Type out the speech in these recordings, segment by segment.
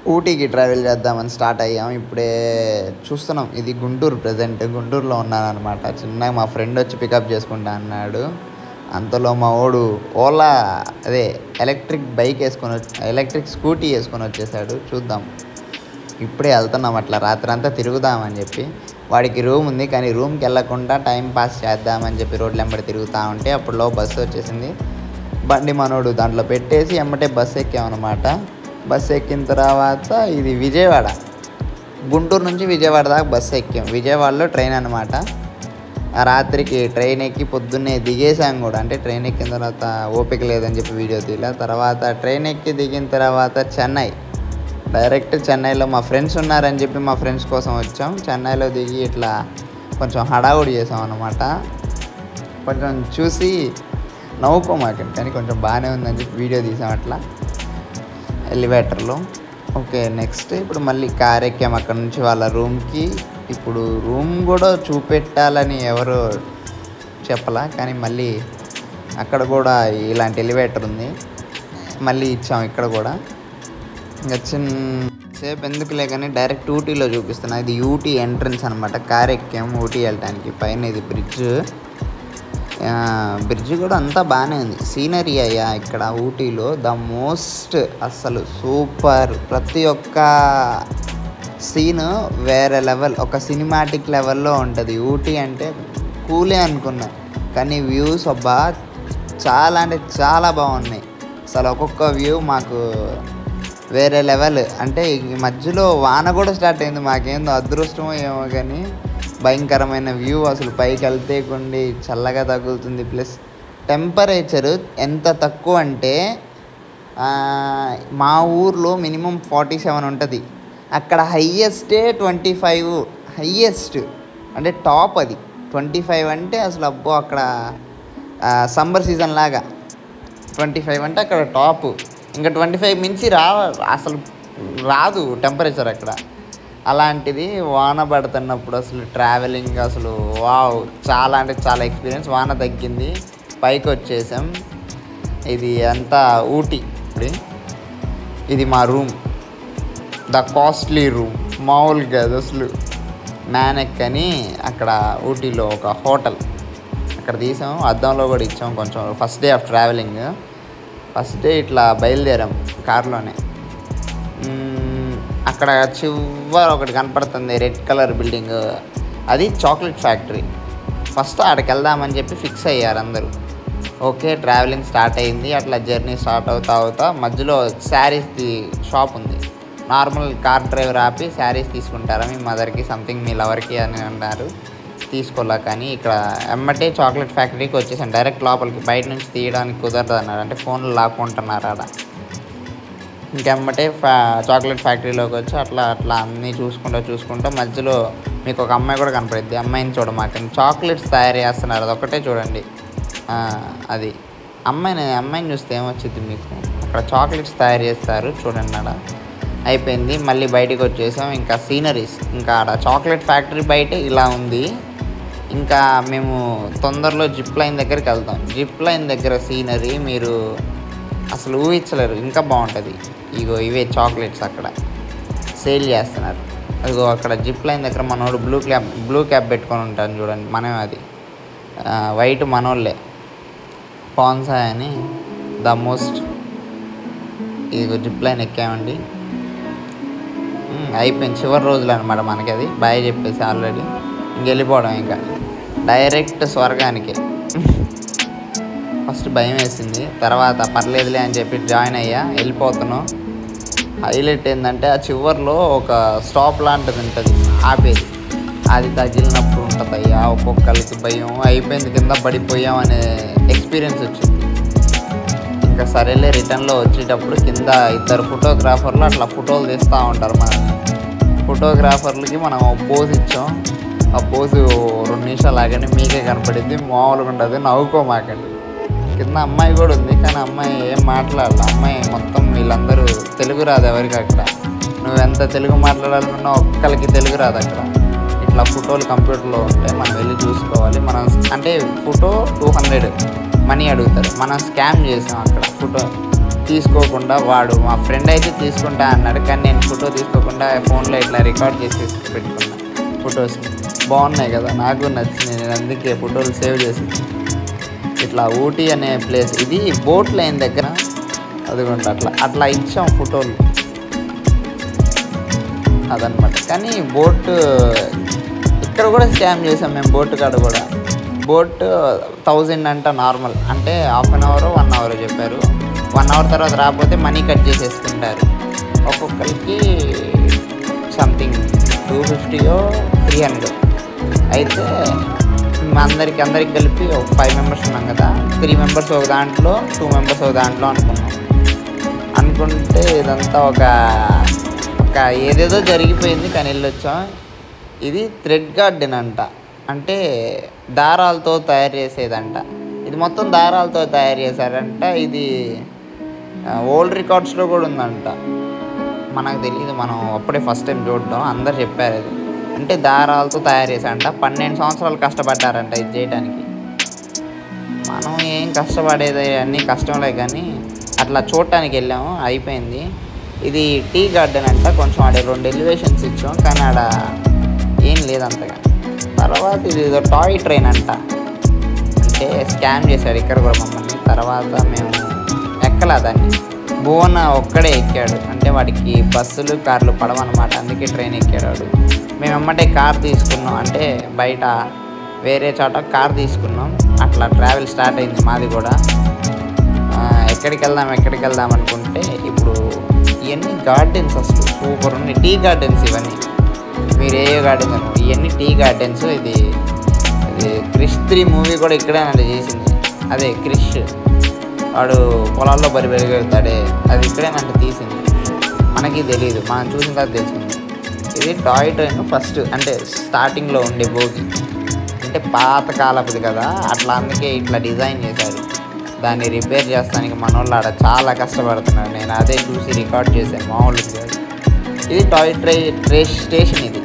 ఊటీకి travel చేద్దామని start అయ్యాం ఇప్పుడే చూస్తున్నాం ఇది గుంటూరు ప్రజెంట్ గుంటూరులో ఉన్నాను అనమాట చిన్నగా మా ఫ్రెండ్ వచ్చి పికప్ చేసుకుంటా అన్నాడు అంతలో మా ఓడు ఓలా అదే ఎలక్ట్రిక్ బైక్ వేసుకొని వచ్చి ఎలక్ట్రిక్ స్కూటీ వేసుకొని వచ్చేసాడు చూద్దాం ఇప్పుడే వెళ్తున్నాం అట్లా రాత్రి అంతా తిరుగుదామని చెప్పి వాడికి రూమ్ ఉంది కానీ రూమ్కి వెళ్ళకుండా టైం పాస్ చేద్దామని చెప్పి రోడ్లు వెంబడి తిరుగుతూ ఉంటే అప్పుడులో బస్సు వచ్చేసింది బండి మనోడు దాంట్లో పెట్టేసి ఎమ్మటే బస్సు ఎక్కామన్నమాట బస్సు ఎక్కిన తర్వాత ఇది విజయవాడ గుంటూరు నుంచి విజయవాడ దాకా బస్సు ఎక్కాం విజయవాడలో ట్రైన్ అనమాట ఆ రాత్రికి ట్రైన్ ఎక్కి పొద్దున్నే దిగేసాం కూడా అంటే ట్రైన్ ఎక్కిన తర్వాత ఓపిక లేదని చెప్పి వీడియో తీలా తర్వాత ట్రైన్ ఎక్కి దిగిన తర్వాత చెన్నై డైరెక్ట్ చెన్నైలో మా ఫ్రెండ్స్ ఉన్నారని చెప్పి మా ఫ్రెండ్స్ కోసం వచ్చాం చెన్నైలో దిగి ఇట్లా కొంచెం హడావుడి చేసాం అనమాట కొంచెం చూసి నవ్వుకోమాకండి కానీ కొంచెం బాగానే ఉందని చెప్పి వీడియో తీసాం అట్లా ఎలివేటర్లో ఓకే నెక్స్ట్ ఇప్పుడు మళ్ళీ కార్ ఎక్కాం అక్కడ నుంచి వాళ్ళ రూమ్కి ఇప్పుడు రూమ్ కూడా చూపెట్టాలని ఎవరు చెప్పలా కానీ మళ్ళీ అక్కడ కూడా ఇలాంటి ఎలివేటర్ ఉంది మళ్ళీ ఇచ్చాం ఇక్కడ కూడా ఇంకా చిన్న సేపు ఎందుకులే కానీ డైరెక్ట్ ఊటీలో చూపిస్తున్నా ఇది ఊటీ ఎంట్రన్స్ అనమాట కార్ ఎక్కాం ఊటీ వెళ్ళటానికి పైన ఇది బ్రిడ్జ్ బ్రిడ్జ్ కూడా అంతా బాగానే ఉంది సీనరీ అయ్యా ఇక్కడ ఊటీలో ద మోస్ట్ అసలు సూపర్ ప్రతి ఒక్క సీన్ వేరే లెవెల్ ఒక సినిమాటిక్ లెవెల్లో ఉంటుంది ఊటీ అంటే కూలే అనుకున్నా కానీ వ్యూస్ అబ్బా చాలా అంటే చాలా బాగున్నాయి అసలు ఒక్కొక్క వ్యూ మాకు వేరే లెవెల్ అంటే ఈ మధ్యలో వాన కూడా స్టార్ట్ అయింది మాకేందో అదృష్టమో ఏమో కానీ భయంకరమైన వ్యూ అసలు పైకి వెళ్తే కొండి చల్లగా తగులుతుంది ప్లస్ టెంపరేచర్ ఎంత తక్కువ అంటే ఆ, మా ఊర్లో మినిమం ఫార్టీ సెవెన్ ఉంటుంది అక్కడ హయ్యెస్టే ట్వంటీ ఫైవ్ హయ్యెస్ట్ అంటే టాప్ అది ట్వంటీ ఫైవ్ అంటే అసలు అబ్బో అక్కడ సమ్మర్ సీజన్ లాగా ట్వంటీ ఫైవ్ అంటే అక్కడ టాప్ ఇంకా ట్వంటీ ఫైవ్ మించి రా అసలు రాదు టెంపరేచర్ అక్కడ అలాంటిది వాన పడుతున్నప్పుడు అసలు ట్రావెలింగ్ అసలు వావ్ చాలా అంటే చాలా ఎక్స్పీరియన్స్ వాన తగ్గింది పైకి వచ్చేసాం ఇది అంతా ఊటీ ఇప్పుడు ఇది మా రూమ్ ద కాస్ట్లీ రూమ్ మామూలుగా కాదు అసలు నానెక్ అని అక్కడ ఊటీలో ఒక హోటల్ అక్కడ తీసాం అద్దంలో కూడా ఇచ్చాం కొంచెం first day of traveling first day ఇట్లా బయలుదేరాం కార్లోనే మ్మ్, అక్కడ చివర ఒకటి కనపడుతుంది రెడ్ కలర్ బిల్డింగ్ అది చాక్లెట్ ఫ్యాక్టరీ ఫస్ట్ ఆడికి వెళ్దామని చెప్పి ఫిక్స్ అయ్యారు అందరూ ఓకే ట్రావెలింగ్ స్టార్ట్ అయింది అట్లా జర్నీ స్టార్ట్ అవుతా అవుతా మధ్యలో శారీస్ది షాప్ ఉంది నార్మల్ కార్ డ్రైవర్ ఆపి శారీస్ తీసుకుంటారా మీ మదర్కి సంథింగ్ మీ లవర్కి అని అన్నారు తీసుకోలే కానీ ఇక్కడ ఎమ్మటే చాక్లెట్ ఫ్యాక్టరీకి వచ్చేసాను డైరెక్ట్ లోపలికి బయట నుంచి తీయడానికి కుదరదు అన్నారు అంటే ఫోన్లు లాక్కుంటున్నారు ఆడ ఇంకెమ్మటే ఫ్యా చాక్లెట్ ఫ్యాక్టరీలోకి వచ్చి అట్లా అట్లా అన్నీ చూసుకుంటూ చూసుకుంటూ మధ్యలో మీకు ఒక అమ్మాయి కూడా కనపడుద్ది అమ్మాయిని చూడమాకండి చాక్లెట్స్ తయారు చేస్తున్నారు అదొకటే చూడండి ఆ, అది అమ్మాయిని అమ్మాయిని చూస్తే ఏమొచ్చింది మీకు అక్కడ చాక్లెట్స్ తయారు చేస్తారు చూడండి ఆడ అయిపోయింది మళ్ళీ బయటికి వచ్చేసాం ఇంకా సీనరీస్ ఇంకా ఆడ చాక్లెట్ ఫ్యాక్టరీ బయట ఇలా ఉంది ఇంకా మేము తొందరలో జిప్ లైన్ దగ్గరికి వెళ్తాం జిప్ లైన్ దగ్గర సీనరీ మీరు అసలు ఊహించలేరు ఇంకా బాగుంటుంది ఇగో ఇవే చాక్లెట్స్ అక్కడ సేల్ చేస్తున్నారు అదిగో అక్కడ జిప్ లైన్ దగ్గర మనోడు బ్లూ క్యాప్ బ్లూ క్యాప్ పెట్టుకొని ఉంటాను చూడండి మనమే అది ఆ, వైట్ మనోళ్ళే పాన్సాయ్ అని ద మోస్ట్ ఇదిగో జిప్ లైన్ ఎక్కామండి ఉమ్, అయిపోయింది చివరి రోజులు అనమాట మనకి అది బాయ్ చెప్పేసి ఆల్రెడీ ఇంక వెళ్ళిపోవడం ఇంకా డైరెక్ట్ స్వర్గానికి ఫస్ట్ భయం వేసింది తర్వాత పర్లేదులే అని చెప్పి జాయిన్ అయ్యా వెళ్ళిపోతున్నాం హైలైట్ ఏంటంటే ఆ చివర్లో ఒక స్టాప్ లాంటిది ఉంటుంది ఆపేది అది తగిలినప్పుడు ఉంటుంది అయ్యా ఒక్కొక్కరికి భయం అయిపోయింది కింద పడిపోయాం అనే ఎక్స్పీరియన్స్ వచ్చింది ఇంకా సరేలే రిటర్న్లో వచ్చేటప్పుడు కింద ఇద్దరు ఫోటోగ్రాఫర్లు అట్లా ఫోటోలు తీస్తూ ఉంటారు మనల్ని ఫోటోగ్రాఫర్లకి మనం ఒక పోజ్ ఇచ్చాం ఆ పోజు రెండు నిమిషాలు ఆగండి మీకే కనపడింది మామూలుగా ఉంటుంది నవ్వుకోమాకండి కింద అమ్మాయి కూడా ఉంది కానీ అమ్మాయి ఏం మాట్లాడాలి అమ్మాయి మొత్తం వీళ్ళందరూ తెలుగు రాదు ఎవరికి అక్కడ నువ్వు ఎంత తెలుగు మాట్లాడాలన్నా ఒక్కరికి తెలుగు రాదు అక్కడ ఇట్లా ఫోటోలు కంప్యూటర్లో ఉంటాయి మనం వెళ్ళి చూసుకోవాలి మనం అంటే ఫోటో టూ హండ్రెడ్ మనీ అడుగుతారు మనం స్కామ్ చేసాం అక్కడ ఫోటో తీసుకోకుండా వాడు మా ఫ్రెండ్ అయితే తీసుకుంటా అన్నాడు కానీ నేను ఫోటో తీసుకోకుండా ఫోన్లో ఇట్లా రికార్డ్ చేసి పెట్టుకున్నా ఫొటోస్ బాగున్నాయి కదా నాకు నచ్చింది నేను అందుకే ఫోటోలు సేవ్ చేసి ఇట్లా ఊటీ అనే ప్లేస్ ఇది బోట్ లైన్ దగ్గర అదిగోండి అట్లా అట్లా ఇచ్చాం ఫోటోలు అదనమాట కానీ బోట్ ఇక్కడ కూడా స్కామ్ చేసాం మేము బోట్ కాడ కూడా బోట్ థౌజండ్ అంట నార్మల్ అంటే half an hour one hour చెప్పారు వన్ అవర్ తర్వాత రాకపోతే మనీ కట్ చేసేసుకుంటారు ఒక్కొక్కరికి సంథింగ్ టూ ఫిఫ్టీయో త్రీ హండ్రెడ్ అయితే మా అందరికి అందరికి కలిపి ఒక ఫైవ్ మెంబర్స్ ఉన్నాం కదా త్రీ మెంబర్స్ ఒక దాంట్లో టూ మెంబర్స్ ఒక దాంట్లో అనుకున్నాం అనుకుంటే ఇదంతా ఒక ఒక ఏదేదో జరిగిపోయింది కానీ వెళ్ళొచ్చాం ఇది థ్రెడ్ గార్డెన్ అంట అంటే దారాలతో తయారు చేసేదంట ఇది మొత్తం దారాలతో తయారు చేశారంట ఇది ఓల్డ్ రికార్డ్స్లో కూడా ఉందంట మనకు తెలియదు మనం అప్పుడే ఫస్ట్ టైం చూడడం అందరు చెప్పారు అది అంటే దారాలతో తయారు చేశారంట పన్నెండు సంవత్సరాలు కష్టపడ్డారంట ఇది చేయడానికి మనం ఏం కష్టపడేది అన్నీ కష్టంలే కానీ అట్లా చూడటానికి వెళ్ళాము అయిపోయింది ఇది టీ గార్డెన్ అంట కొంచెం ఆడ రెండు ఎలివేషన్స్ ఇచ్చాం కానీ ఆడ ఏం లేదంతగా తర్వాత ఇది ఏదో టాయ్ ట్రైన్ అంట అంటే స్కామ్ చేశాడు ఇక్కడ కూడా మమ్మల్ని తర్వాత మేము ఎక్కలా దాన్ని భువన ఒక్కడే ఎక్కాడు అంటే వాడికి బస్సులు కార్లు పడవన్నమాట అందుకే ట్రైన్ ఎక్కాడు వాడు మేము ఎమ్మటే కార్ తీసుకున్నాం అంటే బయట వేరే చోట కార్ తీసుకున్నాం అట్లా ట్రావెల్ స్టార్ట్ అయింది మాది కూడా ఆ, ఎక్కడికి వెళ్దాం ఎక్కడికి వెళ్దాం అనుకుంటే ఇప్పుడు ఇవన్నీ గార్డెన్స్ అసలు సూపర్ ఉన్నాయి టీ గార్డెన్స్ ఇవన్నీ మీరు ఏ గార్డెన్స్ అను ఇవన్నీ టీ గార్డెన్స్ ఇది ఇది క్రిష్ త్రీ మూవీ కూడా ఇక్కడే నన్ను చేసింది అదే క్రిష్ వాడు పొలాల్లో బరి పెరిగెడతాడే అది ఇక్కడే నన్ను తీసింది మనకి తెలియదు మనం చూసిన తర్వాత తెలిసింది ఇది టాయ్ ట్రైన్ ఫస్ట్ అంటే స్టార్టింగ్లో ఉండే భోగి అంటే పాత కాలపుది కదా అట్లా అందుకే ఇట్లా డిజైన్ చేశారు దాన్ని రిపేర్ చేస్తానికి మనోళ్ళు ఆడ చాలా కష్టపడుతున్నారు నేను అదే చూసి రికార్డ్ చేశాను మామూలు కాదు. ఇది టాయ్ ట్రై ట్రే స్టేషన్ ఇది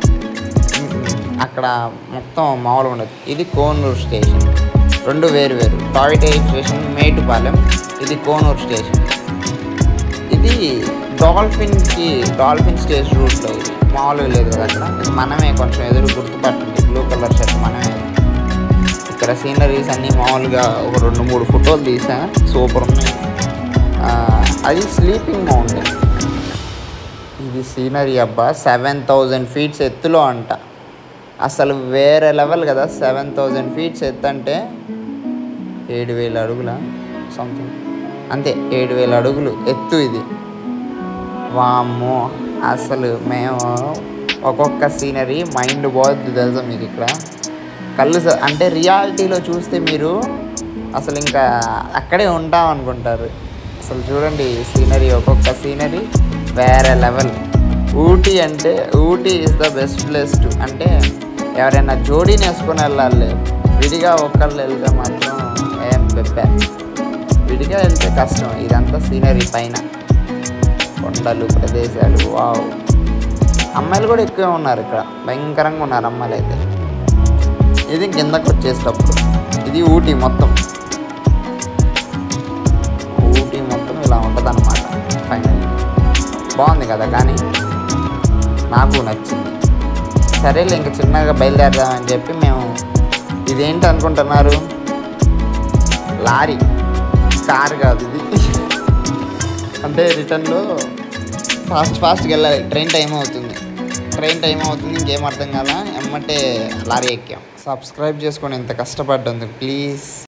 అక్కడ మొత్తం మామూలుగా ఉండదు ఇది కోనూరు స్టేషన్ రెండు వేరు వేరు టాయ్ ట్రై స్టేషన్ మేటుపాలెం ఇది కోనూరు స్టేషన్ ఇది డాల్ఫిన్కి డాల్ఫిన్ స్టేజ్ రూట్లో ఇది మామూలుగా లేదు కదా అక్కడ ఇది మనమే కొంచెం ఎదురు గుర్తుపట్టండి బ్లూ కలర్ షర్ట్ మనమే ఇక్కడ సీనరీస్ అన్నీ మామూలుగా ఒక రెండు మూడు ఫోటోలు తీసా సూపర్ ఉన్నాయి ఆ, అది స్లీపింగ్ మౌంటైన్ ఇది సీనరీ అబ్బా సెవెన్ థౌజండ్ ఫీట్స్ ఎత్తులో అంట అసలు వేరే లెవెల్ కదా సెవెన్ థౌజండ్ ఫీట్స్ ఎత్తు అంటే ఏడు వేల అడుగుల సంథింగ్ అంతే ఏడు వేల అడుగులు ఎత్తు ఇది వామ్మో అసలు మేము ఒక్కొక్క సీనరీ మైండ్ పోద్ది తెలుసా మీకు ఇక్కడ కళ్ళు స- అంటే రియాలిటీలో చూస్తే మీరు అసలు ఇంకా అక్కడే ఉంటాం అనుకుంటారు అసలు చూడండి సీనరీ ఒక్కొక్క సీనరీ వేరే లెవెల్ ఊటీ అంటే Ooty is the best place to అంటే ఎవరైనా జోడీని వేసుకొని వెళ్ళాలి విడిగా ఒక్కళ్ళు వెళ్తే మాత్రం ఏం బెబ్బే విడిగా వెళ్తే కష్టం ఇదంతా సీనరీ పైన కొండలు ప్రదేశాలు వావ్ అమ్మాయిలు కూడా ఎక్కువ ఉన్నారు ఇక్కడ భయంకరంగా ఉన్నారు అమ్మాయిలు అయితే ఇది కిందకు వచ్చేటప్పుడు ఇది ఊటీ మొత్తం ఊటీ మొత్తం ఇలా ఉంటుంది అనమాట ఫైనల్ బాగుంది కదా కానీ నాకు నచ్చింది సరేలే ఇంక చిన్నగా బయలుదేరదామని చెప్పి మేము ఇదేంటి అనుకుంటున్నారు లారీ కార్ కాదు ఇది అంటే రిటర్న్లో ఫాస్ట్ ఫాస్ట్గా వెళ్ళాలి ట్రైన్ టైం అవుతుంది ట్రైన్ టైం అవుతుంది ఇంకేం అర్థం కాల ఎమ్మటే లారీ ఎక్కాం సబ్స్క్రైబ్ చేసుకొని ఇంత కష్టపడ్డందుకు ప్లీజ్